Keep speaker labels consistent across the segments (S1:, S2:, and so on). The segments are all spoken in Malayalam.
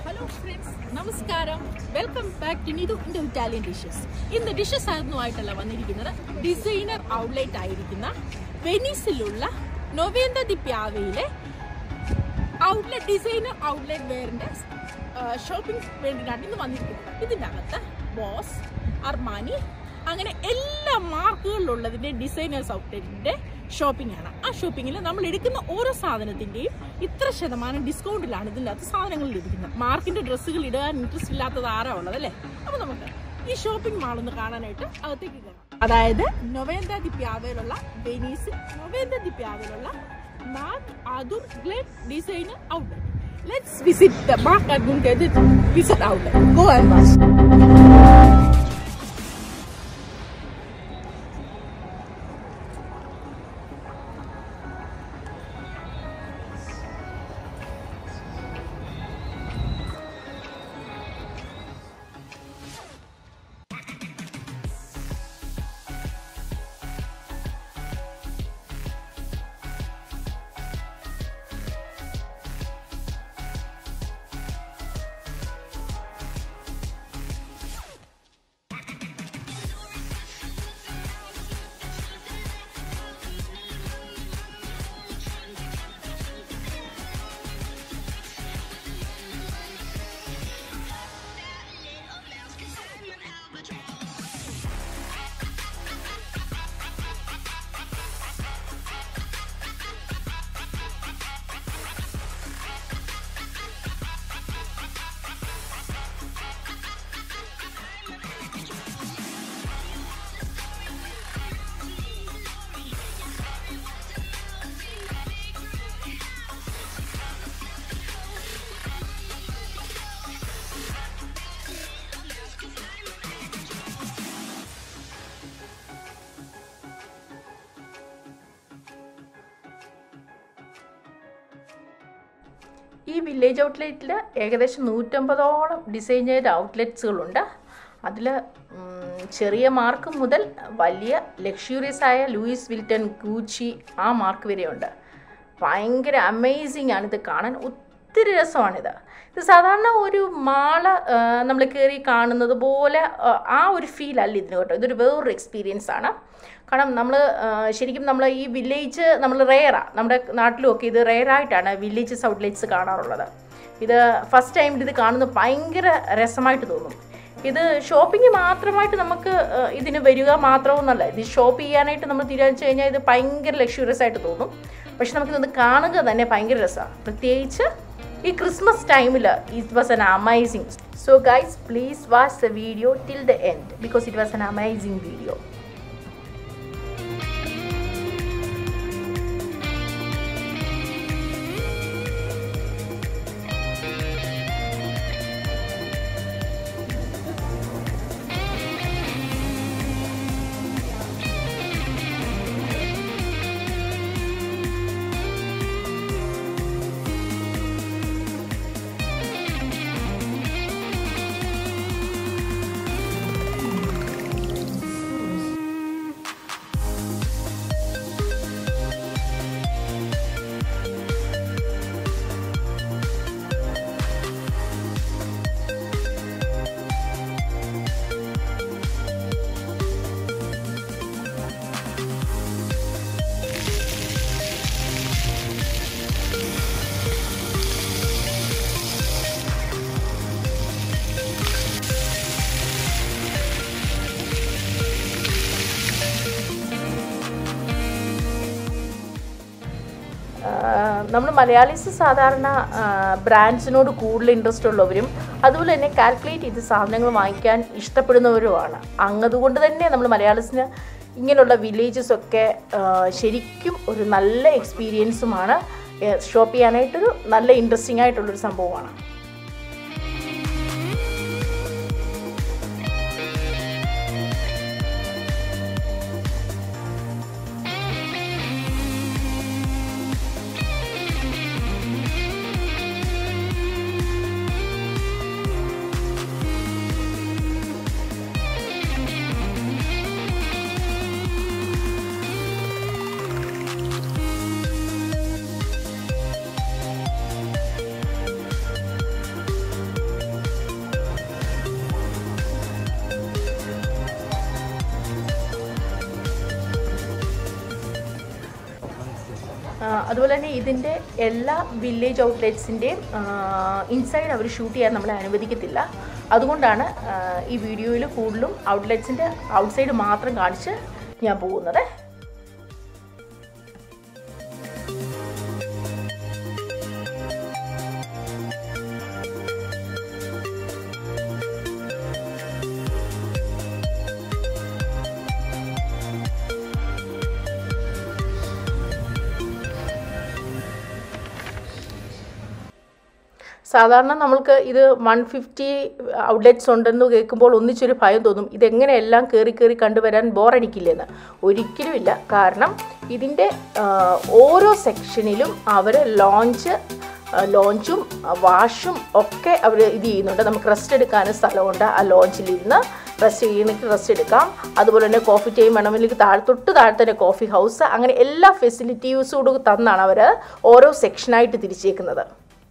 S1: ഹലോ ഫ്രണ്ട്സ് നമസ്കാരം welcome back to Nithu in Italian dishes ഇന്ന് ഡിഷസ് ആയിരുന്നുമായിട്ടല്ല വന്നിരിക്കുന്നത് ഡിസൈനർ ഔട്ട്ലെറ്റ് ആയിരിക്കുന്ന വെനീസിലുള്ള നൊവേന്ത ദി പ്യാവയിലെ ഔട്ട്ലെറ്റ് ഡിസൈനർ ഔട്ട്ലെറ്റ് വെയറിന്റെ ഷോപ്പിംഗ് വേണ്ടിയിട്ടാണ് ഇന്ന് വന്നിരിക്കുന്നത് ഇതിൻ്റെ അകത്ത് ബോസ് അർമാനി അങ്ങനെ എല്ലാ മാർക്കുകളിലുള്ളതിന്റെ ഡിസൈനേഴ്സ് ഔട്ട്ലെറ്റിന്റെ ഷോപ്പിംഗ് ആണ് ആ ഷോപ്പിങ്ങിൽ നമ്മൾ എടുക്കുന്ന ഓരോ സാധനത്തിന്റെയും ഇത്ര ശതമാനം ഡിസ്കൗണ്ടിലാണ് ഇതിൻ്റെ അകത്ത് സാധനങ്ങൾ ലഭിക്കുന്നത് മാർക്കിന്റെ ഡ്രസ്സുകൾ ഇടാൻ ഇൻട്രസ്റ്റ് ഇല്ലാത്തത് ആരാ ഉള്ളത് അല്ലേ അപ്പൊ നമുക്ക് ഈ ഷോപ്പിംഗ് മാൾ ഒന്ന് കാണാനായിട്ട് അകത്തേക്ക് കയറാം അതായത് നൊവേന്ത ദി പ്യാവയിലുള്ള വെനീസ് നൊവേന്ത ദി പ്യാവയിലുള്ള McArthurGlen designer outlet let's visit the McArthurGlen visit outlet go and watch
S2: ഈ വില്ലേജ് ഔട്ട്ലെറ്റിൽ ഏകദേശം നൂറ്റമ്പതോളം ഡിസൈൻ ചെയ്ത ഔട്ട്ലെറ്റ്സുകളുണ്ട് അതിൽ ചെറിയ മാർക്ക് മുതൽ വലിയ ലക്ഷൂറിയസ് ആയ ലൂയിസ് വിൽട്ടൺ ഗൂച്ചി ആ മാർക്ക് വരെയുണ്ട് ഭയങ്കര അമേസിങ് ആണ് ഇത് കാണാൻ ഒത്തിരി രസമാണിത് ഇത് സാധാരണ ഒരു മാള നമ്മൾ കയറി കാണുന്നത് പോലെ ആ, ആ ഒരു ഫീൽ അല്ല ഇതിന് കേട്ടോ ഇതൊരു വേറൊരു എക്സ്പീരിയൻസ് ആണ് കാരണം നമ്മൾ ശരിക്കും നമ്മൾ ഈ വില്ലേജ് നമ്മൾ റെയറാണ് നമ്മുടെ നാട്ടിലുമൊക്കെ ഇത് റെയറായിട്ടാണ് വില്ലേജസ് ഔട്ട്ലെറ്റ്സ് കാണാറുള്ളത് ഇത് ഫസ്റ്റ് ടൈം ഇത് കാണുന്നത് ഭയങ്കര രസമായിട്ട് തോന്നും ഇത് ഷോപ്പിംഗ് മാത്രമായിട്ട് നമുക്ക് ആ, ഇതിന് വരിക മാത്രമൊന്നുമല്ല ഇത് ഷോപ്പ് ചെയ്യാനായിട്ട് നമ്മൾ തീരുമാനിച്ചു കഴിഞ്ഞാൽ ഇത് ഭയങ്കര ലക്ഷൂറിയസ് ആയിട്ട് തോന്നും പക്ഷെ നമുക്കിതൊന്ന് കാണുക തന്നെ ഭയങ്കര രസമാണ് പ്രത്യേകിച്ച് ഈ ക്രിസ്മസ് ടൈമിൽ it was an amazing so guys please watch the video till the end because it was an amazing video നമ്മൾ മലയാളീസ് സാധാരണ ബ്രാൻഡ്സിനോട് കൂടുതൽ ഇൻട്രസ്റ്റ് ഉള്ളവരും അതുപോലെ തന്നെ കാൽക്കുലേറ്റ് ചെയ്ത് സാധനങ്ങൾ വാങ്ങിക്കാൻ ഇഷ്ടപ്പെടുന്നവരുമാണ് അങ്ങതുകൊണ്ട് തന്നെ നമ്മൾ മലയാളീസിന് ഇങ്ങനെയുള്ള വില്ലേജസ് ഒക്കെ ആ, ശരിക്കും ഒരു നല്ല എക്സ്പീരിയൻസുമാണ് ഷോപ്പ് ചെയ്യാനായിട്ടൊരു നല്ല ഇൻട്രസ്റ്റിംഗ് ആയിട്ടുള്ളൊരു സംഭവമാണ് അതുപോലെ തന്നെ ഇതിൻ്റെ എല്ലാ വില്ലേജ് ഔട്ട്ലെറ്റ്സിൻ്റെയും ഇൻസൈഡ് അവർ ഷൂട്ട് ചെയ്യാൻ നമ്മളെ അനുവദിക്കത്തില്ല അതുകൊണ്ടാണ് ആ, ഈ വീഡിയോയിൽ കൂടുതലും ഔട്ട്ലെറ്റ്സിൻ്റെ ഔട്ട്സൈഡ് മാത്രം കാണിച്ച് ഞാൻ പോകുന്നത് സാധാരണ നമ്മൾക്ക് ഇത് വൺ ഫിഫ്റ്റി ഔട്ട്ലെറ്റ്സ് ഉണ്ടെന്ന് കേൾക്കുമ്പോൾ ഒന്നിച്ചൊരു ഭയം തോന്നും ഇതെങ്ങനെ എല്ലാം കയറി കയറി കണ്ടുവരാൻ ബോറടിക്കില്ലെന്ന് ഒരിക്കലുമില്ല കാരണം ഇതിൻ്റെ ആ, ഓരോ സെക്ഷനിലും അവർ ലോഞ്ച് ലോഞ്ചും വാഷും ഒക്കെ അവർ ഇത് ചെയ്യുന്നുണ്ട് നമുക്ക് റെസ്റ്റ് എടുക്കാനും സ്ഥലമുണ്ട് ആ ലോഞ്ചിലിരുന്ന് റെസ്റ്റ് ചെയ്യണമെങ്കിൽ റെസ്റ്റ് എടുക്കാം അതുപോലെ തന്നെ കോഫി ടൈം വേണമെങ്കിൽ താഴെ തൊട്ട് താഴെ തന്നെ കോഫി ഹൗസ് അങ്ങനെ എല്ലാ ഫെസിലിറ്റീവ്സോടും തന്നാണ് അവർ ഓരോ സെക്ഷനായിട്ട് തിരിച്ചേക്കുന്നത്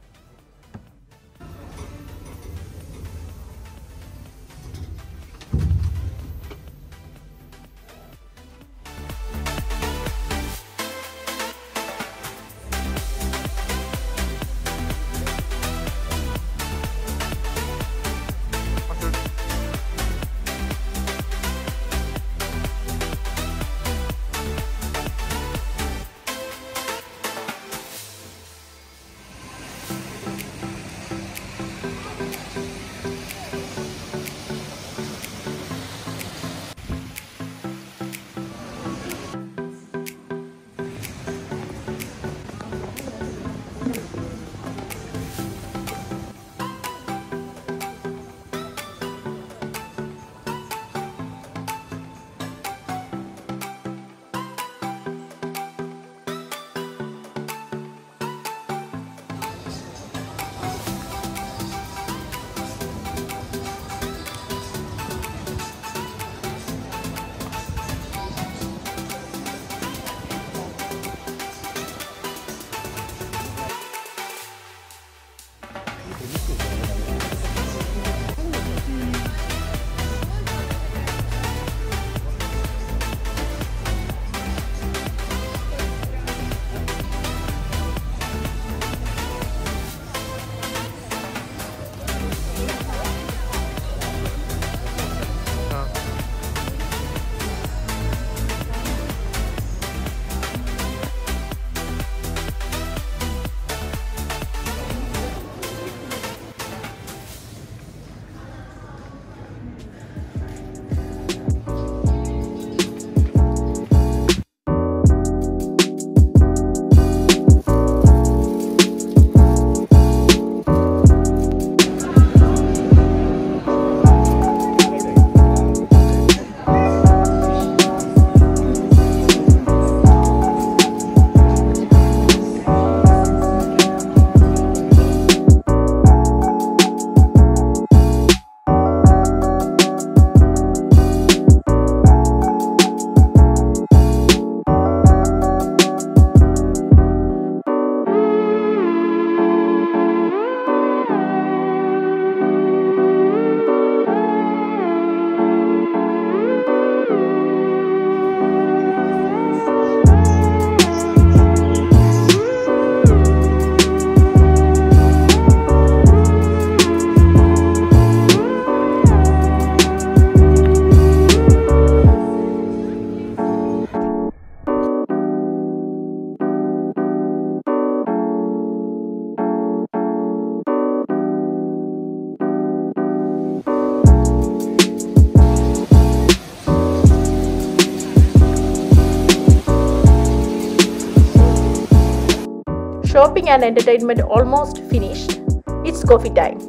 S2: Shopping and entertainment almost finished. It's coffee time.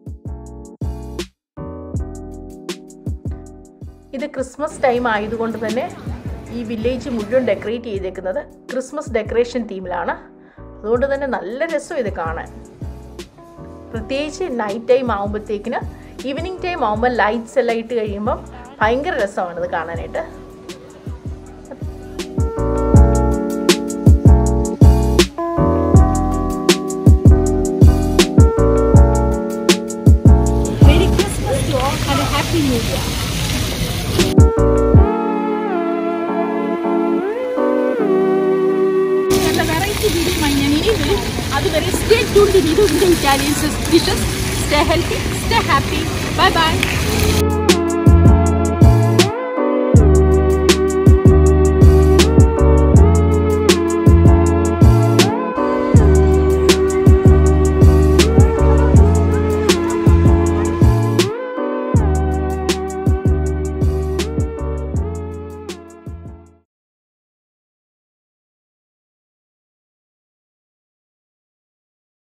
S2: ഇത് ക്രിസ്മസ് ടൈം ആയതുകൊണ്ട് തന്നെ ഈ വില്ലേജ് മുഴുവൻ ഡെക്കറേറ്റ് ചെയ്തേക്കുന്നത് ക്രിസ്മസ് ഡെക്കറേഷൻ തീമിലാണ് അതുകൊണ്ട് തന്നെ നല്ല രസം ഇത് കാണാൻ പ്രത്യേകിച്ച് നൈറ്റ് ടൈം ആകുമ്പോഴത്തേക്കിന് ഈവനിങ് ടൈം ആകുമ്പോൾ ലൈറ്റ്സ് എല്ലാം ഇട്ട് കഴിയുമ്പം ഭയങ്കര രസമാണ് ഇത് കാണാനായിട്ട്
S1: Merry Christmas to all and a Happy New Year. നല്ല variety Dinidu in the Italian dishes. Stay healthy, stay happy. Bye bye.